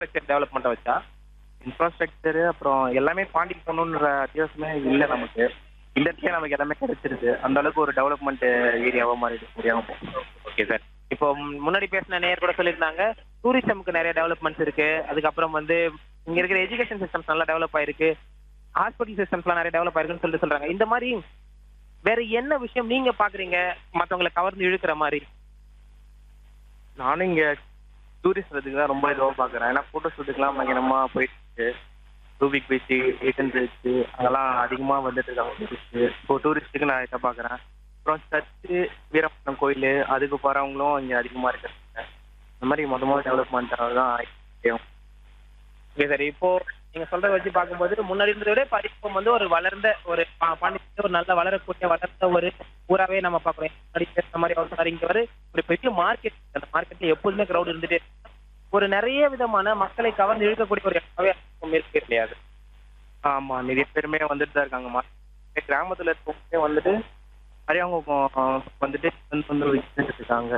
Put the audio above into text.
Infrastructure டெவலப்மெண்ட்டை வச்சா infrastructure அப்புறம் எல்லாமே பாண்டி போகணுன்ற அத்தியாவசியமே இல்லை நமக்கு இந்த இடத்துல நமக்கு எல்லாமே கிடைச்சிருது அந்த அளவுக்கு ஒரு டெவலப்மெண்ட் ஏரியாவா மாறிடுச்சு முடியாம ஓகே சார் இப்போ ம், முன்னாடி பேசின நேயர் கூட சொல்லியிருந்தாங்க டூரிசமுக்கு நிறைய டெவலப்மெண்ட்ஸ் இருக்கு அதுக்கப்புறம் வந்து இங்க இருக்கிற எஜுகேஷன் சிஸ்டம்ஸ் நல்லா டெவலப் ஆயிருக்கு ஹாஸ்பிட்டல் சிஸ்டம்ஸ்லாம் நிறைய டெவலப் ஆயிருக்குன்னு சொல்லிட்டு சொல்றாங்க இந்த மாதிரி வேற என்ன விஷயம் நீங்க பாக்குறீங்க மத்தவங்களை கவர்ந்து இழுக்கிற மாதிரி நானும் இங்க டூரிஸ்ட் வரதுக்கு தான் ரொம்ப இதுவாக பார்க்குறேன் ஏன்னா ஃபோட்டோ ஷூட்டுக்குலாம் பயங்கரமா போயிட்டு இருக்கு ரூபிக் பீச் ஏஷன் பீச் அதெல்லாம் அதிகமாக வந்துட்டு இருக்காங்க டூரிஸ்ட் இப்போ டூரிஸ்ட்டுக்கு நான் இதை பார்க்குறேன் அப்புறம் சர்ச்சு வீரப்பட்னம் கோயில் அதுக்கு போகிறவங்களும் இங்கே அதிகமாக இருக்காங்க இந்த மாதிரி மொத்தமாக டெவலப்மெண்ட் தான் ஆகிடும் ஓகே சார் இப்போ நீங்க சொல்றத வச்சு பார்க்கும்போது முன்னாடி இருந்ததை விட இப்போ வந்து ஒரு வளர்ந்த ஒரு பா- பாண்டிச்சேரி ஒரு நல்ல வளரக்கூடிய வளர்ந்த ஒரு ஊராவே நம்ம பார்க்குறோம் முன்னாடி பேசுற மாதிரி அவர் சொன்னாரு, இங்க ஒரு ஒரு பெரிய மார்க்கெட் அந்த மார்க்கெட்ல எப்போதுமே கிரௌட் இருந்துட்டே இருக்கு. ஒரு நிறைய விதமான மக்களை கவர்ந்து இழுக்கக்கூடிய ஒரு இடமாவே அது இருக்கு இல்லையா அது ஆமாம் நிறைய பேருமே வந்துட்டு தான் இருக்காங்க மா- கிராமத்தில் இருக்கவங்க வந்துட்டு நிறைய அவங்க வந்துட்டு வந்து வந்து வித்துட்டு இருக்காங்க